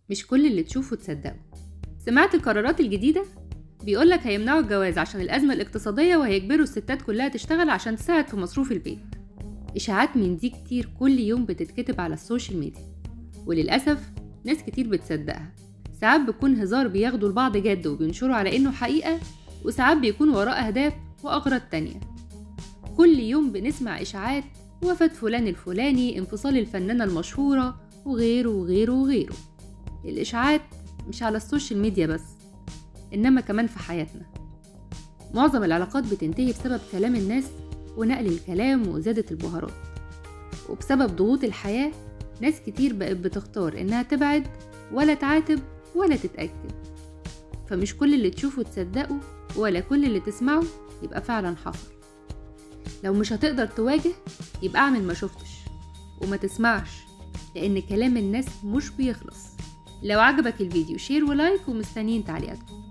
مش كل اللي تشوفه تصدقه سمعت القرارات الجديدة؟ بيقولك هيمنعوا الجواز عشان الأزمة الاقتصادية وهيجبروا الستات كلها تشتغل عشان تساعد في مصروف البيت إشاعات من دي كتير كل يوم بتتكتب على السوشيال ميديا وللأسف ناس كتير بتصدقها ساعات بيكون هزار بياخدوا البعض جد وبينشروا على إنه حقيقة وساعات بيكون وراه أهداف وأغراض تانية كل يوم بنسمع إشاعات وفاة فلان الفلاني انفصال الفنانة المشهورة وغيره وغيره وغيره الإشاعات مش على السوشيال ميديا بس إنما كمان في حياتنا معظم العلاقات بتنتهي بسبب كلام الناس ونقل الكلام وزيادة البهارات وبسبب ضغوط الحياة ناس كتير بقت بتختار إنها تبعد ولا تعاتب ولا تتأكد فمش كل اللي تشوفه تصدقه ولا كل اللي تسمعه يبقى فعلا حصل لو مش هتقدر تواجه يبقى اعمل ما شفتش وما تسمعش لان كلام الناس مش بيخلص لو عجبك الفيديو شير ولايك ومستنيين تعليقاتكم